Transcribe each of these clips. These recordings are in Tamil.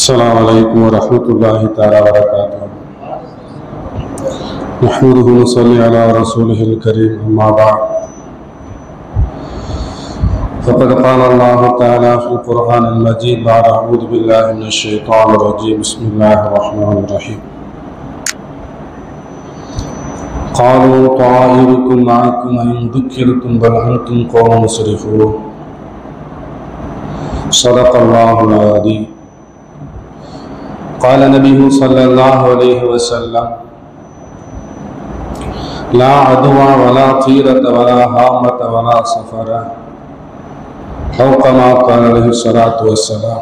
السلام عليكم ورحمة الله تعالى وبركاته نحمده ونصلي على رسوله الكريم أما بعد فقد قال الله تعالى في القرآن المجيد بعد أعوذ بالله من الشيطان الرجيم بسم الله الرحمن الرحيم قالوا طائركم معكم إن ذكرتم بل أنتم قوم مسرفون صدق الله العظيم قال النبي صلى الله عليه وسلم لا عدوى ولا طيرة ولا هامة ولا سفر أو كما قال عليه الصلاة والسلام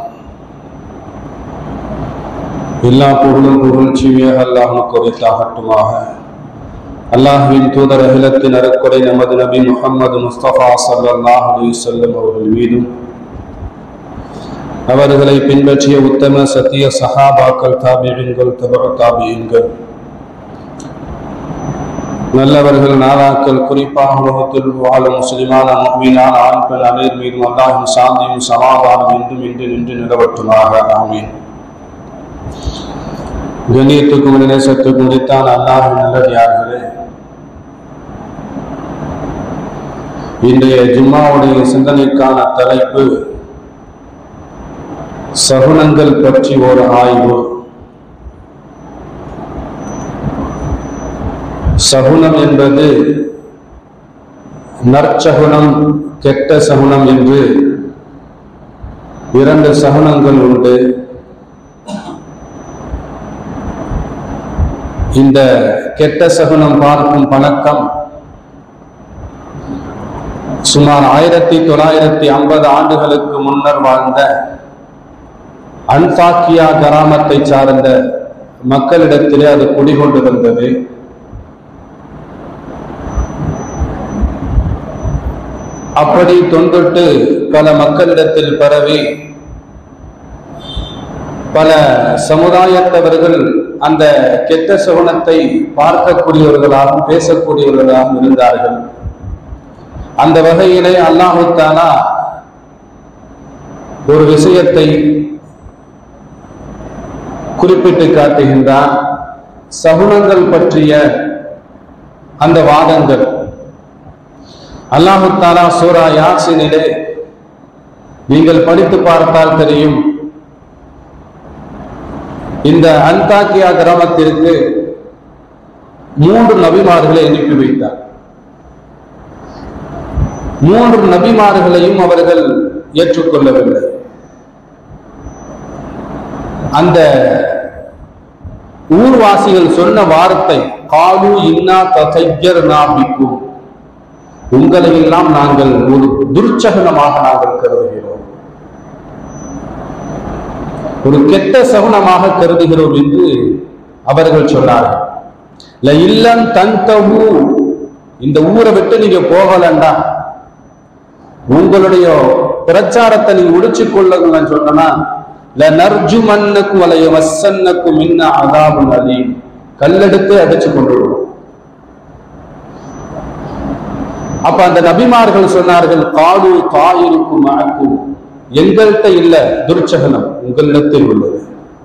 எல்லா புகழும் புகழ்ச்சியாக அல்லாஹ்வுக்கு உரித்தாகட்டுமாக அல்லாஹ்வின் தூதர் அகிலத்தின் அருக்குறை நமது நபி முஹம்மது முஸ்தபா ஸல்லல்லாஹு அலைஹி வஸல்லம் அவர்கள் மீதும் அவர்களை பின்பற்றிய உத்தம சத்திய சஹாபாக்கள் தாபியன்கள் தபா தாபியன்கள் நல்லவர்கள் நாதாக்கள் குறிப்பாக உலகத்தில் வாழும் முஸ்லிமான மீனான ஆண் பெண் அனைவர் மீதும் அல்லாஹின் சாந்தியும் சமாதானம் என்றும் இன்று நின்று நிலவட்டுமாக ஆமீன் கண்ணியத்துக்கும் நேசத்துக்கும் முடித்தான் அல்லாஹின் நல்லடியார்களே இன்றைய ஜும்மாவுடைய சிந்தனைக்கான தலைப்பு சகுனங்கள் பற்றி ஒரு ஆய்வு சகுனம் என்பது நற்சகுனம் கெட்ட சகுனம் என்று இரண்டு சகுனங்கள் உண்டு இந்த கெட்ட சகுனம் பார்க்கும் பழக்கம் சுமார் ஆயிரத்தி தொள்ளாயிரத்தி ஐம்பது ஆண்டுகளுக்கு முன்னர் வாழ்ந்த அன்சாக்கியா கிராமத்தை சார்ந்த மக்களிடத்திலே அது குடிகொண்டிருந்தது அப்படி தொண்டொட்டு பல மக்களிடத்தில் பரவி பல சமுதாயத்தவர்கள் அந்த கெட்ட சகுனத்தை பார்க்கக்கூடியவர்களாகவும் பேசக்கூடியவர்களாகவும் இருந்தார்கள் அந்த வகையிலே அல்லாஹு தாலா ஒரு விஷயத்தை குறிப்பிட்டு காட்டுகின்றார் சகுனங்கள் பற்றிய அந்த வாதங்கள் அல்லாஹு தாலா சூரா யாசினிலே நீங்கள் படித்து பார்த்தால் தெரியும் இந்த அன்தாக்கியா கிராமத்திற்கு மூன்று நபிமார்களை அனுப்பி வைத்தார் மூன்று நபிமார்களையும் அவர்கள் ஏற்றுக்கொள்ளவில்லை அந்த ஊர்வாசிகள் சொன்ன வார்த்தை காலு இன்னா தசையர் நாபிக்கும் உங்களை எல்லாம் நாங்கள் ஒரு துர்ச்சகனமாக நாங்கள் கருதுகிறோம் ஒரு கெட்ட சகுனமாக கருதுகிறோம் என்று அவர்கள் சொன்னார்கள் இல்லம் தந்தவு இந்த ஊரை விட்டு நீங்க போகலண்டா உங்களுடைய பிரச்சாரத்தை நீங்க உடிச்சு கொள்ளுங்கன்னு சொன்னா நர்ஜுமன்னக்கும் வலைய வசன்னக்கும் இன்ன அதாபும் அலீம் கல்லெடுத்து அடிச்சு கொண்டு அப்ப அந்த நபிமார்கள் சொன்னார்கள் காடு தாயிருக்கும் அக்கும் எங்கள்கிட்ட இல்ல துர்ச்சகனம் உங்களிடத்தில் உள்ளது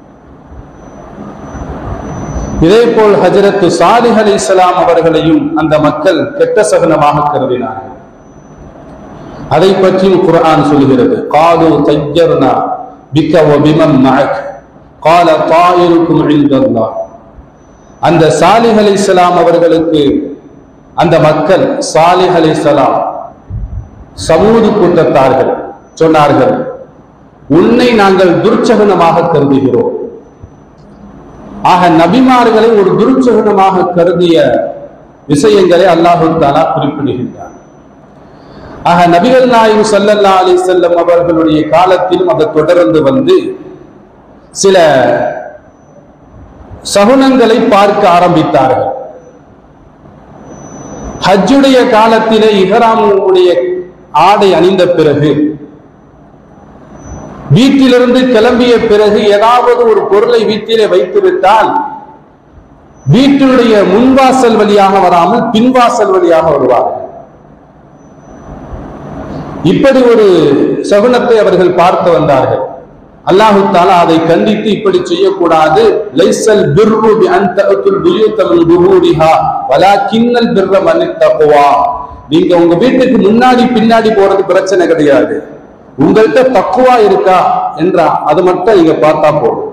இதே போல் ஹஜரத்து சாலிஹ் அலி இஸ்லாம் அவர்களையும் அந்த மக்கள் கெட்ட சகனமாக கருதினார்கள் அதை பற்றியும் குரான் சொல்கிறது காது தையர்னா பிக்க ஒபிமன் மழக் கால தாயிருக்கும் அழிந்தல்லா அந்த சாலிஹ் அலி இஸ்லாம் அவர்களுக்கு அந்த மக்கள் சாலிஹ் அலி இஸ்லாம் சமூது கூட்டத்தார்கள் சொன்னார்கள் உன்னை நாங்கள் துர்ச்சகனமாக கருதுகிறோம் ஆக நபிமார்களை ஒரு துர்ச்சகனமாக கருதிய விஷயங்களை அல்லாஹு தாலா குறிப்பிடுகின்றார் ஆக நபிகள் நாயும் சல்லல்லா அலி செல்லம் அவர்களுடைய காலத்திலும் அதை தொடர்ந்து வந்து சில சகுனங்களை பார்க்க ஆரம்பித்தார்கள் ஹஜ்ஜுடைய காலத்திலே இஹராமுடைய ஆடை அணிந்த பிறகு வீட்டிலிருந்து கிளம்பிய பிறகு ஏதாவது ஒரு பொருளை வீட்டிலே வைத்து விட்டால் வீட்டினுடைய முன்வாசல் வழியாக வராமல் பின்வாசல் வழியாக வருவார்கள் இப்படி ஒரு சகுனத்தை அவர்கள் பார்த்து வந்தார்கள் அல்லாஹு தாலா அதை கண்டித்து இப்படி செய்யக்கூடாது லைசல் பிர்ரு பி அன் தஅத்துல் புயூத மின் துஹூரிஹா வலாக்கின்னல் பிர்ர மன் தக்வா நீங்க உங்க வீட்டுக்கு முன்னாடி பின்னாடி போறது பிரச்சனை கிடையாது உங்கள்கிட்ட தக்குவா இருக்கா என்றா அது மட்டும் நீங்க பார்த்தா போதும்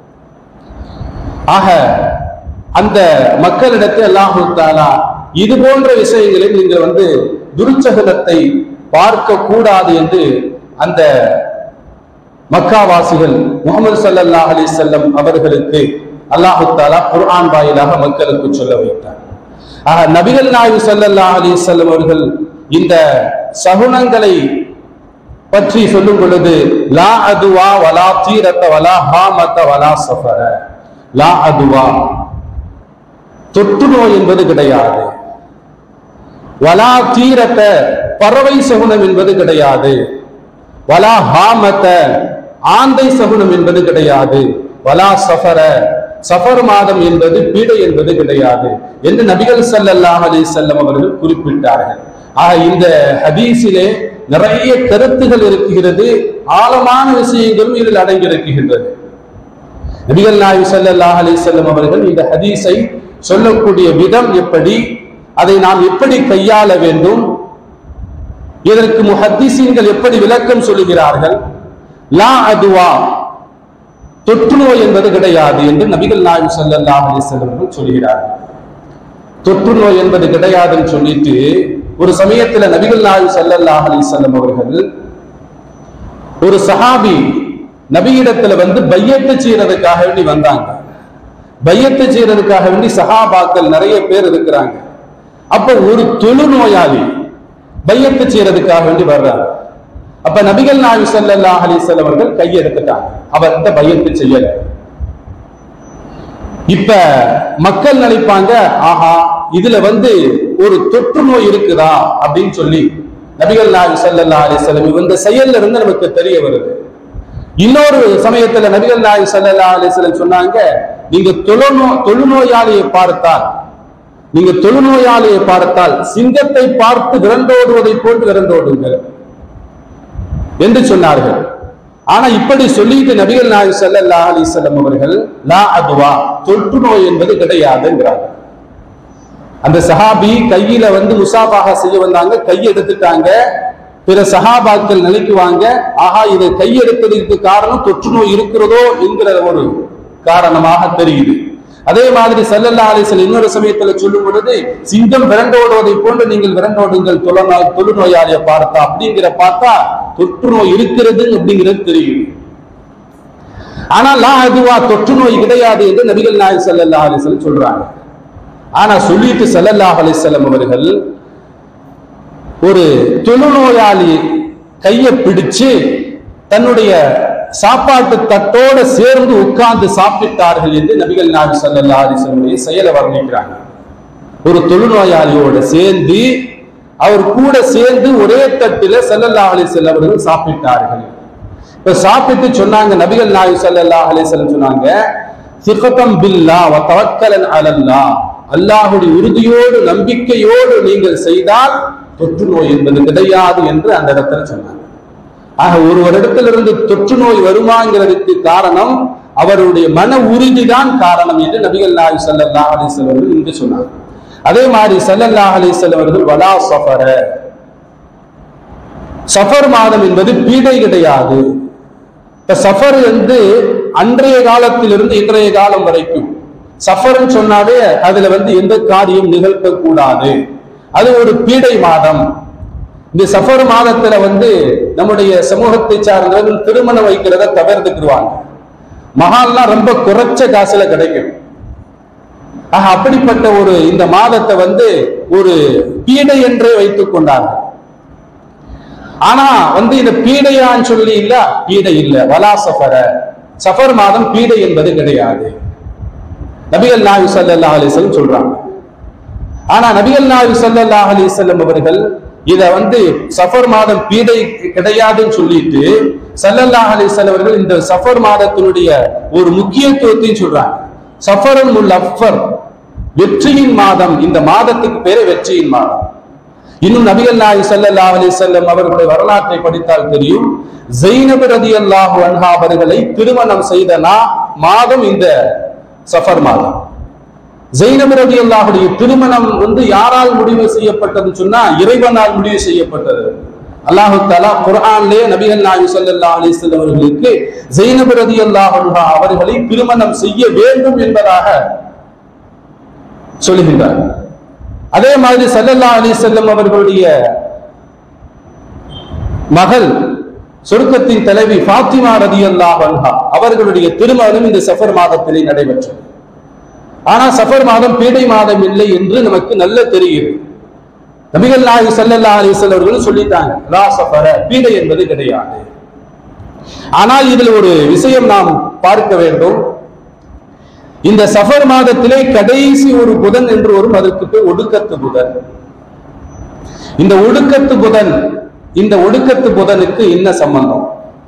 ஆக அந்த மக்களிடத்தில் அல்லாஹு தாலா இது போன்ற விஷயங்களில் நீங்கள் வந்து துருச்சகலத்தை பார்க்க கூடாது என்று அந்த மக்காவாசிகள் முகமது சல்லல்லாஹ் அலி செல்லம் அவர்களுக்கு அல்லாஹு தாலா குர்ஆன் வாயிலாக மக்களுக்கு சொல்ல வைத்தார் ஆக நபிகள் நாயு சல்லல்லாஹ் அலி செல்லம் அவர்கள் இந்த சகுனங்களை பற்றி சொல்லும் பொழுது லா அதுவா வலா தீரத்த வலா ஹாமத்த வலா சஃபர லா அதுவா தொற்று நோய் என்பது கிடையாது வலா தீரத்த பறவை சகுனம் என்பது கிடையாது வலா ஹாமத்த ஆந்தை சகுனம் என்பது கிடையாது வலா சஃபர சஃபர் மாதம் என்பது பீடை என்பது கிடையாது என்று நபிகள் ஸல்லல்லாஹு அலைஹி வஸல்லம் அவர்கள் குறிப்பிட்டார்கள் ஆக இந்த ஹதீஸிலே நிறைய கருத்துகள் இருக்கிறது ஆழமான விஷயங்களும் இதில் அடங்கியிருக்கின்றது நபிகள் நாயகம் ஸல்லல்லாஹு அலைஹி வஸல்லம் அவர்கள் இந்த ஹதீஸை சொல்லக்கூடிய விதம் எப்படி அதை நாம் எப்படி கையாள வேண்டும் இதற்கு முஹத்திசீன்கள் எப்படி விளக்கம் சொல்லுகிறார்கள் லா அதுவா தொற்று நோய் என்பது கிடையாது என்று நபிகள் நாயகம் ஸல்லல்லாஹு அலைஹி வஸல்லம் அவர்கள் சொல்கிறார்கள் தொற்று நோய் என்பது கிடையாதுன்னு சொல்லிட்டு ஒரு சமயத்துல நபிகள் நாயகம் ஸல்லல்லாஹு அலைஹி வஸல்லம் அவர்கள் ஒரு சஹாபி நபியிடத்துல வந்து பையத்து செய்யறதுக்காக வேண்டி வந்தாங்க பையத்து செய்யறதுக்காக வேண்டி சஹாபாக்கள் நிறைய பேர் இருக்கிறாங்க அப்ப ஒரு தொழுநோயாளி பையத்து செய்யறதுக்காக வேண்டி வர்றாங்க அப்ப நபிகள் நாயகம் ஸல்லல்லாஹு அலைஹி வஸல்லம் அவர்கள் கையெடுத்துட்டாங்க அவர்கிட்ட பையத்து செய்யல இப்ப மக்கள் நினைப்பாங்க ஆஹா இதுல வந்து ஒரு தொற்று நோய் இருக்குதா அப்படின்னு சொல்லி நபிகள் நாயகம் ஸல்லல்லாஹு அலைஹி வஸல்லம் இந்த செயல்ல இருந்து நமக்கு தெரிய வருது இன்னொரு சமயத்துல நபிகள் நாயகம் ஸல்லல்லாஹு அலைஹி வஸல்லம் சொன்னாங்க நீங்க தொழுநோ தொழுநோயாளியை பார்த்தால் நீங்க தொழுநோயாளியை பார்த்தால் சிங்கத்தை பார்த்து விரண்டோடுவதை போன்று விரண்டோடுங்கள் என்று சொன்னார்கள் ஆனா இப்படி சொல்லிட்டு நபிகள் நாயகம் ஸல்லல்லாஹு அலைஹி வஸல்லம் அவர்கள் லா அதுவா தொற்று நோய் என்பது கிடையாதுங்கிறார்கள் அந்த சஹாபி கையில வந்து முசாபாக செய்ய வந்தாங்க கையை எடுத்துட்டாங்க பிற சஹாபாக்கள் நினைக்குவாங்க ஆஹா இதை கையெடுத்ததுக்கு காரணம் தொற்று நோய் இருக்கிறதோ என்கிற ஒரு காரணமாக தெரியுது அதே மாதிரி சல்லல்லா அலிசல் இன்னொரு சமயத்துல சொல்லும் பொழுது சிங்கம் விரண்டோடுவதை போன்று நீங்கள் விரண்டோடுங்கள் தொழுநோய் தொழுநோயாளியை பார்த்தா அப்படிங்கிற பார்த்தா தொற்று நோய் இருக்கிறது அப்படிங்கிறது தெரியும் ஆனா லா அதுவா தொற்று நோய் கிடையாது என்று நபிகள் நாயக் சல்லல்லா அலிசல் சொல்றாங்க ஆனா சொல்லிட்டு சல்லல்லாஹ் அலிசல்லம் அவர்கள் ஒரு தொழுநோயாளி கையை பிடிச்சு தன்னுடைய சாப்பாட்டு தட்டோட சேர்ந்து உட்கார்ந்து சாப்பிட்டார்கள் என்று நபிகள் நாயகம் ஸல்லல்லாஹு அலைஹி வஸல்லம் செயலை வர்ணிக்கிறாங்க ஒரு தொழுநோயாளியோட சேர்ந்து அவர் கூட சேர்ந்து ஒரே தட்டில ஸல்லல்லாஹு அலைஹி வஸல்லம் அவர்கள் சாப்பிட்டார்கள் இப்ப சாப்பிட்டு சொன்னாங்க நபிகள் நாயகம் ஸல்லல்லாஹு அலைஹி வஸல்லம் சொன்னாங்க சிஃபதம் பில்லா வ தவக்கலன் அலல்லாஹ் அல்லாஹ்வுடைய உறுதியோடு நம்பிக்கையோடு நீங்கள் செய்தால் தொற்று நோய் என்பது கிடையாது என்று அந்த இடத்துல சொன்னாங்க ஆக ஒரு இடத்திலிருந்து தொற்று நோய் வருமாங்கிறதுக்கு காரணம் அவருடைய மன உறுதிதான் காரணம் என்று நபிகள் நாயகம் ஸல்லல்லாஹு அலைஹி வஸல்லம் அவர்கள் இங்கு சொன்னார் அதே மாதிரி ஸல்லல்லாஹு அலைஹி வஸல்லம் அவர்கள் வலா சஃபர சஃபர் மாதம் என்பது பீடை கிடையாது இப்ப சஃபர் வந்து அன்றைய காலத்திலிருந்து இன்றைய காலம் வரைக்கும் சஃபர்னு சொன்னாவே அதுல வந்து எந்த காரியம் நிகழ்த்த கூடாது அது ஒரு பீடை மாதம் இந்த சஃபர் மாதத்துல வந்து நம்முடைய சமூகத்தை சார்ந்தவர்கள் திருமணம் வைக்கிறத தவிர்த்துக்குருவாங்க மகால்லாம் ரொம்ப குறைச்ச காசுல கிடைக்கும் ஆக அப்படிப்பட்ட ஒரு இந்த மாதத்தை வந்து ஒரு பீடை என்றே வைத்துக் கொண்டார்கள் ஆனா வந்து இந்த பீடையான்னு சொல்லி இல்ல பீடை இல்ல வலா சஃபர சஃபர் மாதம் பீடை என்பது கிடையாது நபிகள் நாயு சல்லா அலிசல்லம் சொல்றாங்க ஆனா நபிகள் நாயு சல்லா அலிசல்லம் அவர்கள் இத வந்து சஃபர் மாதம் பீடை கிடையாதுன்னு சொல்லிட்டு சல்லல்லாஹ் அலிசல்லம் அவர்கள் இந்த சஃபர் மாதத்தினுடைய ஒரு முக்கியத்துவத்தையும் சொல்றாங்க சஃபரன் முல் அஃபர் வெற்றியின் மாதம் இந்த மாதத்துக்கு பேரு வெற்றியின் மாதம் இன்னும் நபிகள் நாயி ஸல்லல்லாஹு அலைஹி வஸல்லம் அவர்களுடைய வரலாற்றை படித்தால் தெரியும் ஜெய்னப் ரலியல்லாஹு அன்ஹா அவர்களை திருமணம் செய்த நா- மாதம் இந்த சஃபர் மாதம் ஜெய்னப் ரலியல்லாஹுடைய திருமணம் வந்து யாரால் முடிவு செய்யப்பட்டதுன்னு சொன்னா இறைவனால் முடிவு செய்யப்பட்டது அல்லாஹு தஆலா குர்ஆன்லயே நபிகள் நாயகம் ஸல்லல்லாஹு அலைஹி வஸல்லம் அவர்களுக்கு ஜெய்னப் ரலியல்லாஹு அன்ஹா அவர்களை திருமணம் செய்ய வேண்டும் என்பதாக சொல்லுகின்றார் அதே மாதிரி ஸல்லல்லாஹு அலைஹி வஸல்லம் அவர்களுடைய மகள் சொர்க்கத்தின் தலைவி ஃபாத்திமா ரதியல்லாஹு அன்ஹா அவர்களுடைய திருமணம் இந்த சஃபர் மாதத்திலே நடைபெற்றது ஆனா சஃபர் மாதம் பீடை மாதம் இல்லை என்று நமக்கு நல்ல தெரியுது நபிகள் நாயகி ஸல்லல்லாஹு அலைஹி வஸல்லம் அவர்கள் சொல்லிட்டாங்க லா சஃபர பீடை என்பது கிடையாது ஆனால் இதில் ஒரு விஷயம் நாம் பார்க்க வேண்டும் இந்த சஃபர் மாதத்திலே கடைசி ஒரு புதன் என்று வரும் அதற்கு பேர் ஒடுக்கத்து புதன் இந்த ஒடுக்கத்து புதன் இந்த ஒடுக்கத்து புதனுக்கு என்ன சம்பந்தம்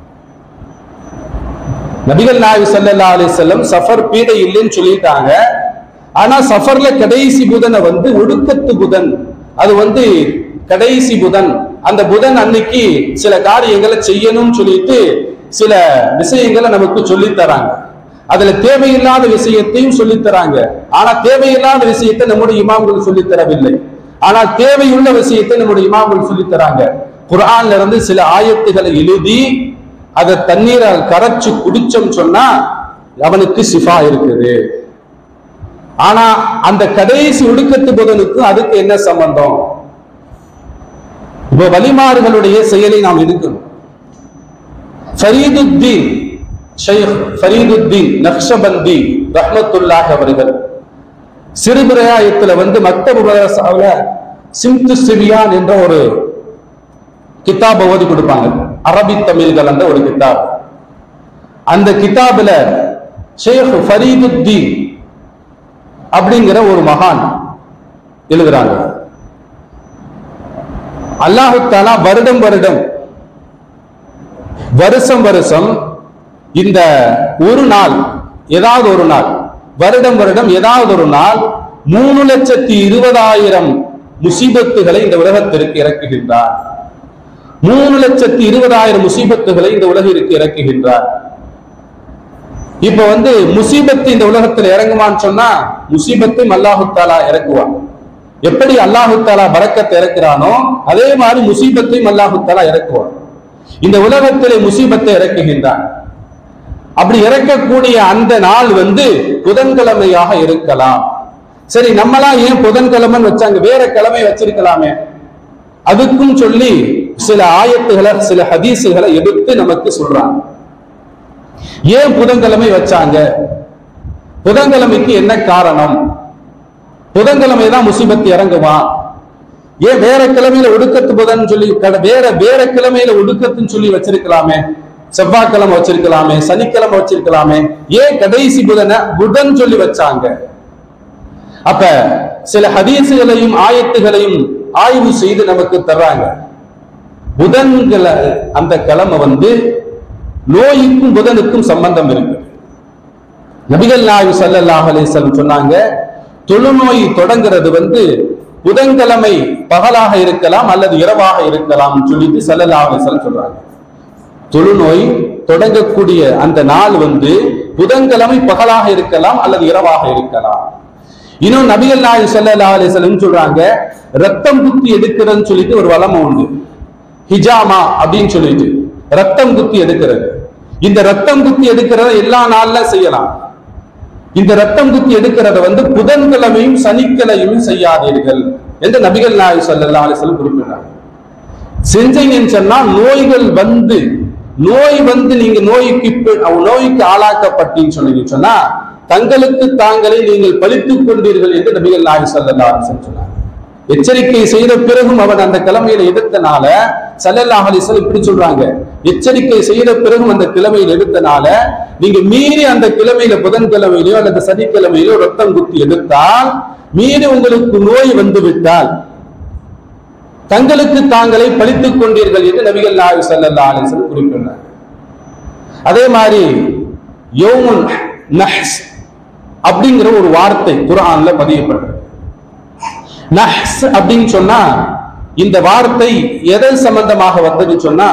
நபிகள் நாயகி ஸல்லல்லாஹு அலைஹி வஸல்லம் சஃபர் பீடை இல்லைன்னு சொல்லிட்டாங்க ஆனா சஃபர்ல கடைசி புதனை வந்து ஒடுக்கத்து புதன் அது வந்து கடைசி புதன் அந்த புதன் அன்னைக்கு சில காரியங்களை செய்யணும்னு சொல்லிட்டு சில விஷயங்களை நமக்கு சொல்லித் தராங்க அதுல தேவையில்லாத விஷயத்தையும் சொல்லித் தராங்க ஆனா தேவையில்லாத விஷயத்தை நம்முடைய இமாம்கள் சொல்லித் தரவில்லை ஆனா தேவையுள்ள விஷயத்தை நம்முடைய இமாம்கள் சொல்லித் தராங்க குர்ஆன்ல இருந்து சில ஆயத்துகளை எழுதி அதை தண்ணீரை கரைச்சு குடிச்சோம் சொன்னா அவனுக்கு சிஃபா இருக்குது ஆனா அந்த கடைசி ஒடுக்கத்து புதனுக்கு அதுக்கு என்ன சம்பந்தம் இப்ப வலிமார்களுடைய செயலை நாம் எடுக்கணும் ஃபரீதுத்தீன் ஷைக் ஃபரீதுத்தீன் நக்ஷபந்தி ரஹ்மத்துல்லாஹ் அவர்கள் சிறுபிராயத்துல வந்து மக்தபு மதரசாவுல சிம்து சிபியான் என்ற ஒரு கிதாபை ஓதி கொடுப்பாங்க அரபி தமிழ் கலந்த ஒரு கிதாப் அந்த கிதாபுல ஷேக் ஃபரீதுத்தீன் அப்படிங்கிற ஒரு மகான் எழுதுறாங்க அல்லாஹு தாலா வருடம் வருடம் வருஷம் வருஷம் இந்த ஒரு நாள் ஏதாவது ஒரு நாள் வருடம் வருடம் ஏதாவது ஒரு நாள் மூணு லட்சத்தி இருபதாயிரம் முசீபத்துகளை இந்த உலகத்திற்கு இறக்குகின்றார் மூணு லட்சத்தி இருபதாயிரம் முசீபத்துகளை இந்த உலகிற்கு இறக்குகின்றார் இப்ப வந்து முசீபத்து இந்த உலகத்துல இறங்குமான்னு சொன்னா முசீபத்தையும் அல்லாஹு தாலா இறக்குவான் எப்படி அல்லாஹு தாலா பரக்கத்தை இறக்குறானோ அதே மாதிரி முசீபத்தையும் அல்லாஹு தாலா இறக்குவான் இந்த உலகத்திலே முசீபத்தை இறக்குகின்றான் அப்படி இறக்கக்கூடிய அந்த நாள் வந்து புதன்கிழமையாக இருக்கலாம் சரி நம்மளாம் ஏன் புதன்கிழமைன்னு வச்சாங்க வேற கிழமை வச்சிருக்கலாமே அதுக்கும் சொல்லி சில ஆயத்துகளை சில ஹதீசுகளை எடுத்து நமக்கு சொல்றாங்க ஏன் புதன்கிழமை வச்சாங்க புதன்கிழமைக்கு என்ன காரணம் புதன்கிழமை தான் முசீபத்து இறங்குமா ஏன் வேற கிழமையில ஒடுக்கத்து புதன் சொல்லி கட- வேற வேற கிழமையில ஒடுக்கத்துன்னு சொல்லி வச்சிருக்கலாமே செவ்வாய்க்கிழமை வச்சிருக்கலாமே சனிக்கிழமை வச்சிருக்கலாமே ஏன் கடைசி புதனை புதன் சொல்லி வச்சாங்க அப்ப சில ஹதீசுகளையும் ஆயத்துகளையும் ஆய்வு செய்து நமக்கு தர்றாங்க புதன்கிழ அந்த கிழமை வந்து நோய்க்கும் புதனுக்கும் சம்பந்தம் இருக்கு நபிகள் நாயு ஸல்லல்லாஹு அலைஹி வஸல்லம் சொன்னாங்க தொழுநோய் தொடங்குறது வந்து புதன்கிழமை பகலாக இருக்கலாம் அல்லது இரவாக இருக்கலாம் சொல்லிட்டு ஸல்லல்லாஹு அலைஹி வஸல்லம் சொல்றாங்க தொழுநோய் தொடங்கக்கூடிய அந்த நாள் வந்து புதன்கிழமை பகலாக இருக்கலாம் அல்லது இரவாக இருக்கலாம் இன்னும் நபிகள் நாயகம் ஸல்லல்லாஹு அலைஹி வஸல்லம் சொல்றாங்க ரத்தம் குத்தி எடுக்கிறதுன்னு சொல்லிட்டு ஒரு வளமை உண்டு ஹிஜாமா அப்படின்னு சொல்லிட்டு ரத்தம் குத்தி எடுக்கிறது இந்த ரத்தம் குத்தி எடுக்கிறத எல்லா நாள்ல செய்யலாம் இந்த ரத்தம் குத்தி எடுக்கிறத வந்து புதன்கிழமையும் சனிக்கிழமையும் செய்யாதீர்கள் என்று நபிகள் நாயகம் ஸல்லல்லாஹு அலைஹி வஸல்லம் குறிப்பிடுறாங்க செஞ்சீங்கன்னு சொன்னா நோய்கள் வந்து நோய் வந்து நீங்க நோய்க்கு பி- நோய்க்கு ஆளாக்கப்பட்டீங்கன்னு சொன்னீங்க சொன்னா தங்களுக்கு தாங்களே நீங்கள் பழித்துக் கொண்டீர்கள் என்று நபிகள் நாயகம் ஸல்லல்லாஹு அலைஹி வஸல்லம் சொன்னாங்க எச்சரிக்கை செய்த பிறகும் அவன் அந்த கிழமையில எடுத்தனால ஸல்லல்லாஹு அலைஹி வஸல்லம் இப்படி சொல்றாங்க எச்சரிக்கை செய்த பிறகும் அந்த கிழமையில் எடுத்தனால நீங்க மீறி அந்த கிழமையில புதன்கிழமையிலோ அல்லது சனிக்கிழமையிலோ ரத்தம் குத்தி எடுத்தால் மீறி உங்களுக்கு நோய் வந்து விட்டால் தங்களுக்கு தாங்களே பழித்துக் கொண்டீர்கள் என்று நபிகள் நாயகம் ஸல்லல்லாஹு அலைஹி வஸல்லம் குறிப்பிடுறாங்க அதே மாதிரி யௌமுன் நஹ்ஸ் அப்படிங்கிற ஒரு வார்த்தை குர்ஆன்ல பதியப்படுறது நஹ்ஸ் அப்படின்னு சொன்னா இந்த வார்த்தை எதன் சம்பந்தமாக வந்ததுன்னு சொன்னா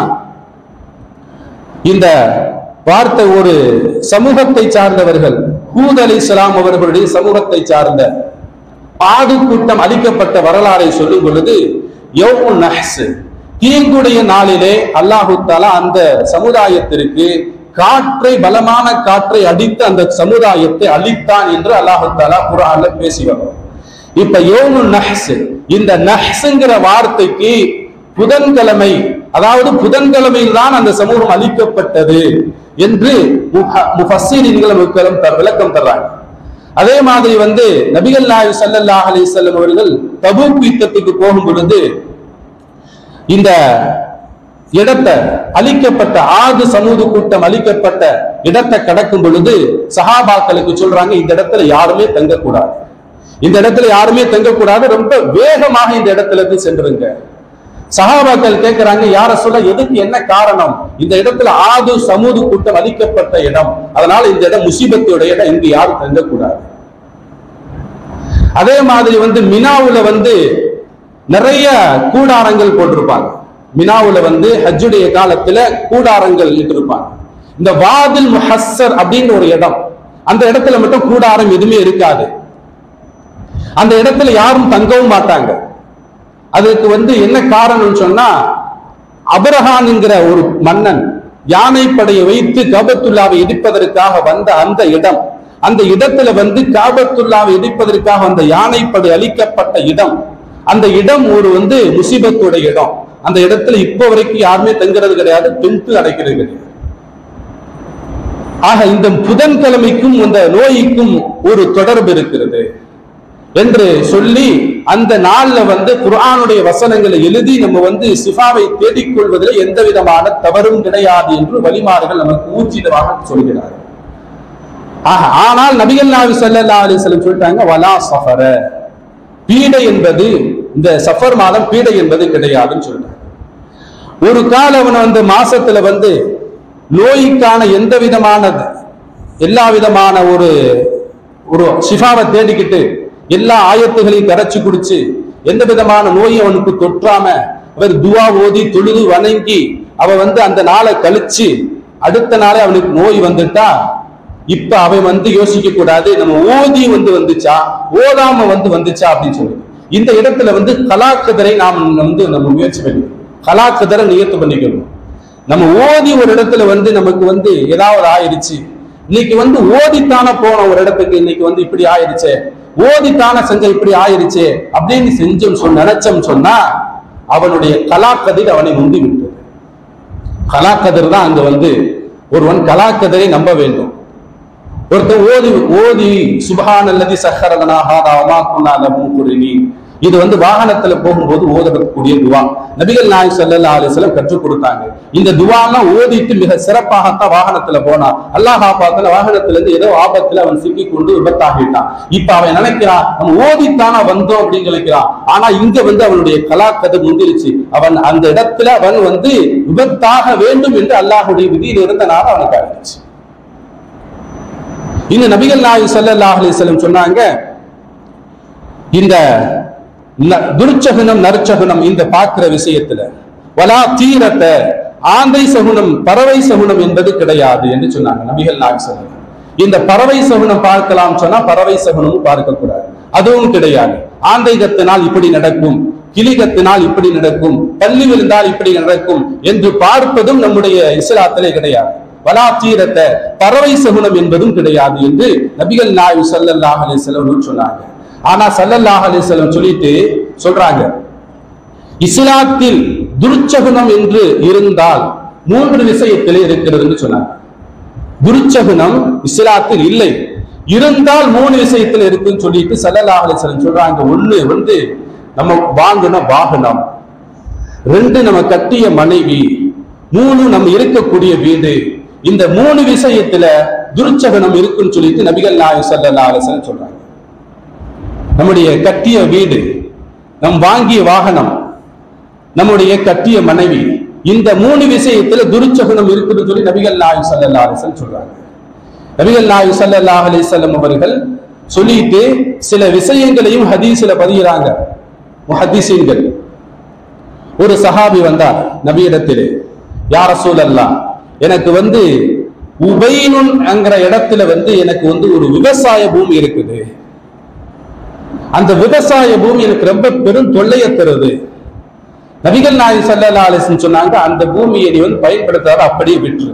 இந்த வார்த்தை ஒரு சமூகத்தை சார்ந்தவர்கள் ஹூத் அலி இஸ்லாம் அவர்களுடைய சமூகத்தை சார்ந்த ஆடு கூட்டம் அளிக்கப்பட்ட வரலாறை சொல்லும் பொழுது யௌமுன் நஹ்ஸ் தீங்குடைய நாளிலே அல்லாஹு தாலா அந்த சமுதாயத்திற்கு காற்றை பலமான காற்றை அடித்து அந்த சமுதாயத்தை அழித்தான் என்று அல்லாஹு தாலா குரான்ல பேசி வரும் இப்ப யோமு நஹ்ஸ் இந்த நஹ்ஸ்ங்கிற வார்த்தைக்கு புதன்கிழமை அதாவது புதன்கிழமையில் தான் அந்த சமூகம் அழிக்கப்பட்டது என்று முஃபஸ்ஸீரின்கள் நமக்கு தர் விளக்கம் தர்றாங்க அதே மாதிரி வந்து நபிகள் நாயு ஸல்லல்லாஹு அலைஹி வஸல்லம் அவர்கள் தபூக் யுத்தத்துக்கு போகும் பொழுது இந்த இடத்தை அழிக்கப்பட்ட ஆது சமூக கூட்டம் அழிக்கப்பட்ட இடத்தை கடக்கும் பொழுது சஹாபாக்களுக்கு சொல்றாங்க இந்த இடத்துல யாருமே தங்கக்கூடாது இந்த இடத்துல யாருமே தங்கக்கூடாது ரொம்ப வேகமாக இந்த இடத்துல இருந்து சென்றுருங்க சஹாபாக்கள் கேட்கிறாங்க யார சொல்ல எதுக்கு என்ன காரணம் இந்த இடத்துல ஆது சமூக கூட்டம் அழிக்கப்பட்ட இடம் அதனால இந்த இடம் முசீபத்துடைய இடம் இங்கு யாரும் தங்கக்கூடாது அதே மாதிரி வந்து மினாவுல வந்து நிறைய கூடாரங்கள் போட்டிருப்பாங்க மினாவுல வந்து ஹஜ்ஜுடைய காலத்துல கூடாரங்கள் இட்டிருப்பாங்க இந்த வாதில் முஹஸ்ஸர் அப்படின்னு ஒரு இடம் அந்த இடத்துல மட்டும் கூடாரம் எதுவுமே இருக்காது அந்த இடத்துல யாரும் தங்கவும் மாட்டாங்க அதுக்கு வந்து என்ன காரணம்னு சொன்னா அபரஹான் என்கிற ஒரு மன்னன் யானைப்படையை வைத்து காபத்துல்லாவை இடிப்பதற்காக வந்த அந்த இடம் அந்த இடத்துல வந்து காபத்துல்லாவை இடிப்பதற்காக அந்த யானைப்படை அளிக்கப்பட்ட இடம் அந்த இடம் ஒரு வந்து முசிபத்துடைய இடம் அந்த இடத்துல இப்போ வரைக்கும் யாருமே தங்குறது கிடையாது டென்ட் அடைக்கிறது கிடையாது ஆக இந்த புதன்கிழமைக்கும் இந்த நோய்க்கும் ஒரு தொடர்பு இருக்கிறது என்று சொல்லி அந்த நாள்ல வந்து குர்ஆனுடைய வசனங்களை எழுதி நம்ம வந்து சிஃபாவை தேடிக்கொள்வதில் எந்த விதமான தவறும் கிடையாது என்று வழிமாறுகள் நமக்கு ஊர்ஜிதமாக சொல்கிறார்கள் ஆக ஆனால் நபிகள் நாவி சல்லா அலிஸ்லம் சொல்லிட்டாங்க வலா சஃபர பீடை என்பது இந்த சஃபர் மாதம் பீடை என்பது கிடையாதுன்னு சொல்றாங்க ஒரு காலம் வந்து மாசத்துல வந்து நோய்க்கான எந்த விதமான எல்லா விதமான ஒரு ஒரு சிஃபாவை தேடிக்கிட்டு எல்லா ஆயத்துகளையும் கரைச்சு குடிச்சு எந்த விதமான நோய் அவனுக்கு தொற்றாம அவர் துவா ஓதி தொழுது வணங்கி அவ வந்து அந்த நாளை கழிச்சு அடுத்த நாளே அவனுக்கு நோய் வந்துட்டா இப்ப அவன் வந்து யோசிக்க கூடாது நம்ம ஓதி வந்து வந்துச்சா ஓதாம வந்து வந்துச்சா அப்படின்னு சொல்லி இந்த இடத்துல வந்து கலாக்கதரை நாம் வந்து நம்ம முயற்சி பண்ணிக்கணும் கலாக்கதரை நியத்து பண்ணிக்கணும் நம்ம ஓதி ஒரு இடத்துல வந்து நமக்கு வந்து ஏதாவது ஆயிடுச்சு இன்னைக்கு வந்து ஓதித்தான போனோம் ஒரு இடத்துக்கு இன்னைக்கு வந்து இப்படி ஆயிடுச்சே ஓதித்தான செஞ்ச இப்படி ஆயிடுச்சே அப்படின்னு செஞ்சோம் சொன்ன நினைச்சோம் சொன்னா அவனுடைய கலாக்கதிர் அவனை முந்தி விட்டது கலாக்கதிர் தான் அங்க வந்து ஒருவன் கலாக்கதிரை நம்ப வேண்டும் ஒருத்தன் ஓதி ஓதி சுபஹான் அல்லது சஹரலனா ஹாதாவமா குன்னா லஹும் குரினி இது வந்து வாகனத்துல போகும்போது ஓதக்கூடிய துவா நபிகள் நாய் சல்லா அலிஸ்லம் கற்றுக் கொடுத்தாங்க இந்த துவாலாம் ஓதிட்டு மிக சிறப்பாகத்தான் வாகனத்துல போனான் அல்லாஹ் ஆபாத்துல வாகனத்துல இருந்து ஏதோ ஆபத்துல அவன் சிக்கி கொண்டு விபத்தாகிட்டான் இப்ப அவன் நினைக்கிறான் நம்ம ஓதித்தானா வந்தோம் அப்படின்னு நினைக்கிறான் ஆனா இங்க வந்து அவனுடைய கலாக்கதை முந்திருச்சு அவன் அந்த இடத்துல அவன் வந்து விபத்தாக வேண்டும் என்று அல்லாஹுடைய விதியில் இருந்தனால அவனுக்கு ஆயிடுச்சு இந்த நபிகள் நாயகம் ஸல்லல்லாஹு அலைஹி வஸல்லம் சொன்னாங்க இந்த ந- துர்ச்சகுனம் நற்சகுனம் இந்த பார்க்கிற விஷயத்துல வலா தீரத்தை ஆந்தை சகுனம் பறவை சகுனம் என்பது கிடையாது என்று சொன்னாங்க நபிகள் நாயகம் சொன்னாங்க இந்த பறவை சகுனம் பார்க்கலாம் சொன்னா பறவை சகுனமும் பார்க்க கூடாது அதுவும் கிடையாது ஆந்தை கத்தினால் இப்படி நடக்கும் கிளி கத்தினால் இப்படி நடக்கும் பள்ளி விழுந்தால் இப்படி நடக்கும் என்று பார்ப்பதும் நம்முடைய இஸ்லாத்திலே கிடையாது வலா தீரத்தை பறவை சகுனம் என்பதும் கிடையாது என்று நபிகள் நாயு ஸல்லல்லாஹு அலைஹி வஸல்லம் சொன்னாங்க ஆனா ஸல்லல்லாஹு அலைஹி வஸல்லம் சொல்லிட்டு சொல்றாங்க இஸ்லாத்தில் துர்ச்சகுனம் என்று இருந்தால் மூன்று விஷயத்திலே இருக்கிறதுன்னு சொன்னாங்க துர்ச்சகுனம் இஸ்லாத்தில் இல்லை இருந்தால் மூணு விஷயத்துல இருக்குன்னு சொல்லிட்டு ஸல்லல்லாஹு அலைஹி வஸல்லம் சொல்றாங்க ஒண்ணு வந்து நம்ம வாங்கின வாகனம் ரெண்டு நம்ம கட்டிய மனைவி மூணு நம்ம இருக்கக்கூடிய வீடு இந்த மூணு விஷயத்துல துர்ச்சகனம் இருக்குன்னு சொல்லிட்டு நபிகள் நாயகம் ஸல்லல்லாஹு அலைஹி வஸல்லம் சொல்றாங்க நம்முடைய கட்டிய வீடு நம் வாங்கிய வாகனம் நம்முடைய கட்டிய மனைவி இந்த மூணு விஷயத்துல துர்ச்சகுனம் இருக்குன்னு சொல்லி நபிகள் நாயகம் ஸல்லல்லாஹு அலைஹி வஸல்லம் சொல்றாங்க நபிகள் நாயகம் ஸல்லல்லாஹு அலைஹி வஸல்லம் அவர்கள் சொல்லிட்டு சில விஷயங்களையும் ஹதீஸ்ல பதிகிறாங்க முஹத்திசீன்கள் ஒரு சஹாபி வந்தார் நபியிடத்திலே யார் ரசூல் அல்லா எனக்கு வந்து உபைனுன் என்கிற இடத்துல வந்து எனக்கு வந்து ஒரு விவசாய பூமி இருக்குது அந்த விவசாய பூமி எனக்கு ரொம்ப பெரும் தொல்லையை தருது நபிகள் நாயகம் ஸல்லல்லாஹு அலைஹி வஸல்லம் சொன்னாங்க அந்த பூமியை நீ வந்து பயன்படுத்தாத அப்படியே விட்டுரு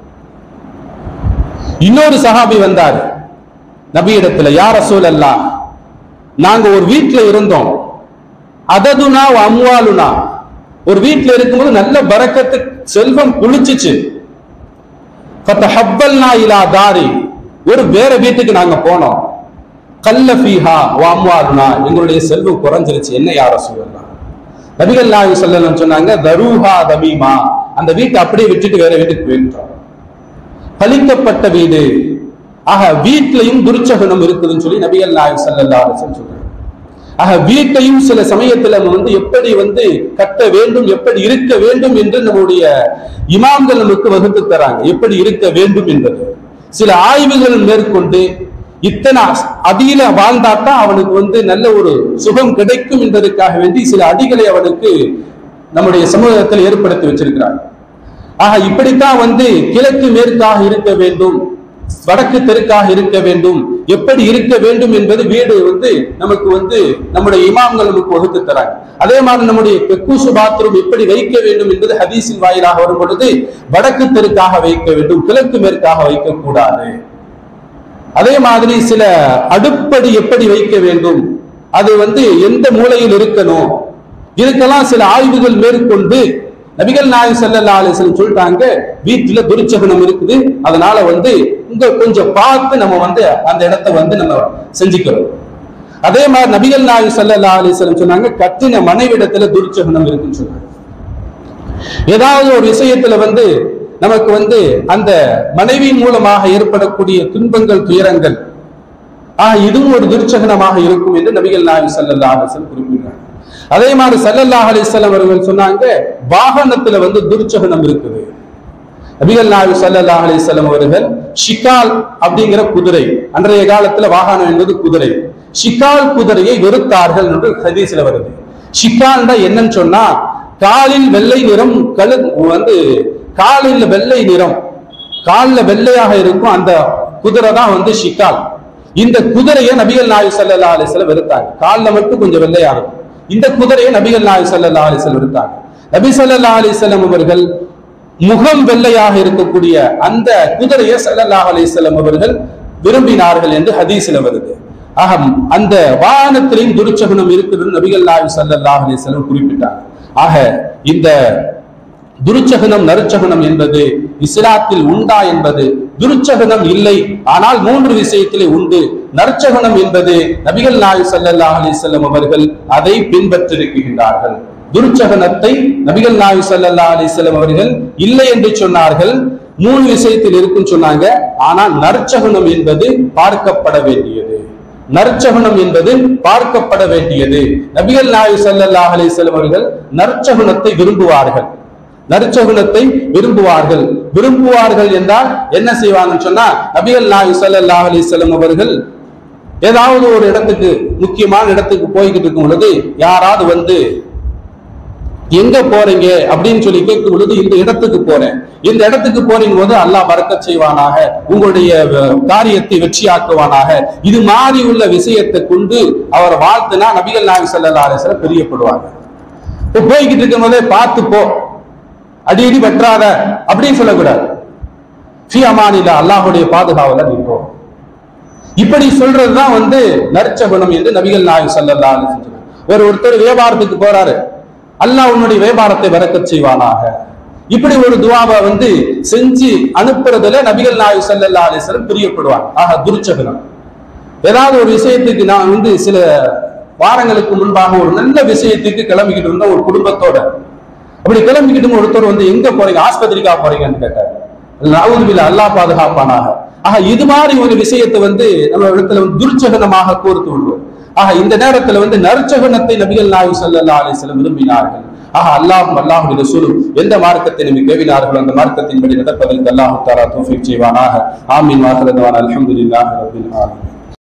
இன்னொரு சஹாபி வந்தார் நபியிடத்துல யார் ரசூல் அல்லா நாங்க ஒரு வீட்டுல இருந்தோம் அததுனா அம்வாலுனா ஒரு வீட்டுல இருக்கும்போது நல்ல பரக்கத்து செல்வம் குளிச்சுச்சு ஃபத்தஹப்பல்னா இலா தாரி ஒரு வேற வீட்டுக்கு நாங்க போனோம் கல்ல ஃபீஹா வாம்வாலுனா எங்களுடைய செல்வம் குறைஞ்சிருச்சு என்ன யார சொல்லலாம் நபிகள் நாயகம் ஸல்லல்லாஹு சொன்னாங்க தரூஹா தமீமா அந்த வீட்டை அப்படியே விட்டுட்டு வேற வீட்டுக்கு போயிட்டோம் பலிக்கப்பட்ட வீடு ஆக வீட்லயும் துர்ச்சகனம் இருக்குதுன்னு சொல்லி நபிகள் நாயகம் ஸல்லல்லாஹு அலைஹி வஸல்லம் சொல்றாங்க ஆக வீட்டையும் சில சமயத்துல நம்ம வந்து எப்படி வந்து கட்ட வேண்டும் எப்படி இருக்க வேண்டும் என்று நம்முடைய இமாம்கள் நமக்கு வகுத்து தராங்க எப்படி இருக்க வேண்டும் என்பது சில ஆய்வுகள் மேற்கொண்டு இத்தனை அடியில வாழ்ந்தாத்தான் அவனுக்கு வந்து நல்ல ஒரு சுகம் கிடைக்கும் என்பதற்காக வேண்டி சில அடிகளை அவனுக்கு நம்முடைய சமூகத்தில் ஏற்படுத்தி வச்சிருக்கிறாங்க ஆக இப்படித்தான் வந்து கிழக்கு மேற்காக இருக்க வேண்டும் வடக்கு தெற்காக இருக்க வேண்டும் எப்படி இருக்க வேண்டும் என்பது வீடு வந்து நமக்கு வந்து நம்முடைய இமாம்கள் நமக்கு வகுத்து தராங்க அதே மாதிரி நம்முடைய பெக்கூசு பாத்ரூம் எப்படி வைக்க வேண்டும் என்பது ஹதீஸின் வாயிலாக வரும் பொழுது வடக்கு தெற்காக வைக்க வேண்டும் கிழக்கு மேற்காக வைக்க கூடாது அதே மாதிரி சில அடுப்படி எப்படி வைக்க வேண்டும் அது வந்து எந்த மூலையில் இருக்கணும் இதுக்கெல்லாம் சில ஆய்வுகள் மேற்கொண்டு நபிகள் நாயகம் ஸல்லல்லாஹு அலைஹி வஸல்லம் சொல்லிட்டாங்க வீட்டுல துர்ச்சகனம் இருக்குது அதனால வந்து இங்க கொஞ்சம் பார்த்து நம்ம வந்து அந்த இடத்த வந்து நம்ம செஞ்சுக்கிறோம் அதே மாதிரி நபிகள் நாயகம் ஸல்லல்லாஹு அலைஹி வஸல்லம் சொன்னாங்க கட்டின மனைவிடத்துல துர்ச்சகனம் இருக்குன்னு சொன்னாங்க ஏதாவது ஒரு விஷயத்துல வந்து நமக்கு வந்து அந்த மனைவி மூலமாக ஏற்படக்கூடிய துன்பங்கள் துயரங்கள் ஆஹ் இதுவும் ஒரு துர்ச்சகனமாக இருக்கும் என்று நபிகள் நாயகம் ஸல்லல்லாஹு அலைஹி வஸல்லம் குறிப்பிடுறாங்க அதே மாதிரி ஸல்லல்லாஹு அலைஹி வஸல்லம் அவர்கள் சொன்னாங்க வாகனத்துல வந்து துர்ச்சகனம் இருக்குது நபிகள் நாயகம் ஸல்லல்லாஹு அலைஹி வஸல்லம் அவர்கள் ஷிகால் அப்படிங்கிற குதிரை அன்றைய காலத்துல வாகனம் என்பது குதிரை ஷிகால் குதிரையை வெறுத்தார்கள் என்று ஹதீஸ்ல வருது ஷிகால்னா என்னன்னு சொன்னா காலில் வெள்ளை நிறம் கழு வந்து காலில் வெள்ளை நிறம் கால்ல வெள்ளையாக இருக்கும் அந்த குதிரை தான் வந்து ஷிகால் இந்த குதிரையை நபிகள் நாயகம் ஸல்லல்லாஹு அலைஹி வஸல்லம் வெறுத்தாங்க கால்ல மட்டும் கொஞ்சம் வெள்ளையா இருக்கும் இந்த குதிரையை நபிகள் நாயகம் ஸல்லல்லாஹு அலைஹி வஸல்லம் வெறுத்தாங்க நபி ஸல்லல்லாஹு அலைஹி வஸல்லம் அவர்கள் முகம் வெள்ளையாக இருக்கக்கூடிய அந்த குதிரையை ஸல்லல்லாஹு அலைஹி வஸல்லம் அவர்கள் விரும்பினார்கள் என்று ஹதீஸ்ல வருது ஆக அந்த வாகனத்திலையும் துர்ச்சகுணம் இருக்குதுன்னு நபிகள் நாயகம் ஸல்லல்லாஹு அலைஹி வஸல்லம் குறிப்பிட்டாங்க ஆக இந்த துருச்சகனம் நறுச்சகனம் என்பது இஸ்லாத்தில் உண்டா என்பது துருச்சகனம் இல்லை ஆனால் மூன்று விஷயத்திலே உண்டு நற்சகனம் என்பது நபிகள் நாயகம் ஸல்லல்லாஹு அலைஹி வஸல்லம் அவர்கள் அதை பின்பற்றிருக்கின்றார்கள் துருச்சகனத்தை நபிகள் நாயகம் ஸல்லல்லாஹு அலைஹி வஸல்லம் அவர்கள் இல்லை என்று சொன்னார்கள் மூணு விஷயத்தில் இருக்குன்னு சொன்னாங்க ஆனால் நற்சகனம் என்பது பார்க்கப்பட வேண்டியது நற்சகுணம் என்பது பார்க்கப்பட வேண்டியது நபிகள் நாயகம் ஸல்லல்லாஹு அலைஹி வஸல்லம் அவர்கள் நற்சகுணத்தை விரும்புவார்கள் நற்சகுணத்தை விரும்புவார்கள் விரும்புவார்கள் என்றால் என்ன செய்வாங்கன்னு சொன்னா நபிகள் நாயகம் ஸல்லல்லாஹு அலைஹி வஸல்லம் அவர்கள் ஏதாவது ஒரு இடத்துக்கு முக்கியமான இடத்துக்கு போய்கிட்டு இருக்கும் பொழுது யாராவது வந்து எங்க போறீங்க அப்படின்னு சொல்லி கேட்கும் பொழுது இந்த இடத்துக்கு போறேன் இந்த இடத்துக்கு போறீங்க போது அல்லாஹ் பறக்கச் செய்வானாக உங்களுடைய அஹ், காரியத்தை வெற்றியாக்குவானாக இது மாதிரி உள்ள விஷயத்தை கொண்டு அவர் வாழ்த்துனா நபிகள் நாயகம் ஸல்லல்லாஹு அலைஹி வஸல்லம் பிரியப்படுவாங்க இப்போ போய்கிட்டு இருக்கும் போதே பார்த்து போ அடிக்கடி வெற்றாத அப்படின்னு சொல்லக்கூடாது ஃபி அமானில அல்லாஹ்வுடைய பாதுகாவல நீ போ இப்படி சொல்றதுதான் வந்து நற்சகுணம் என்று நபிகள் நாயகம் ஸல்லல்லாஹு அலைஹி வஸல்லம் சொன்னாங்க. ஒரு ஒருத்தர் வியாபாரத்துக்கு போறாரு அல்லாஹ் உன்னுடைய வியாபாரத்தை வரக்கச் செய்வானாக இப்படி ஒரு துவாவை வந்து செஞ்சு அனுப்புறதுல நபிகள் நாயகம் ஸல்லல்லாஹு அலைஹி வஸல்லம் பிரியப்படுவாங்க ஆக துர்ச்சகுணம் ஏதாவது ஒரு விஷயத்துக்கு நான் வந்து சில வாரங்களுக்கு முன்பாக ஒரு நல்ல விஷயத்துக்கு கிளம்பிக்கிட்டு இருந்தோம் ஒரு குடும்பத்தோட அப்படி கிளம்பிக்கிட்டு ஒருத்தர் வந்து எங்க போறீங்க ஆஸ்பத்திரிக்கா போறீங்கன்னு கேட்டார் நவுதுபில்ல அல்லாஹ் பாதுகாப்பானாக ஆக இது மாதிரி ஒரு விஷயத்தை வந்து நம்ம இடத்துல வந்து துர்ச்சகனமாக கோர்த்து விடுவோம் ஆக இந்த நேரத்துல வந்து நற்சகனத்தை நபிகள் நாயகம் ஸல்லல்லாஹு அலைஹி வஸல்லம் விரும்பினார்கள் ஆக அல்லாஹும் அல்லாஹுடைய ரசூலும் எந்த மார்க்கத்தை நமக்கு கேவினார்களோ அந்த மார்க்கத்தின்படி நடப்பதற்கு அல்லாஹ் தாரா தௌஃபீக் செய்வானாக ஆமீன் வாஹரதவான் அல்ஹம்துலில்லாஹி ரப்பில் ஆலமீன்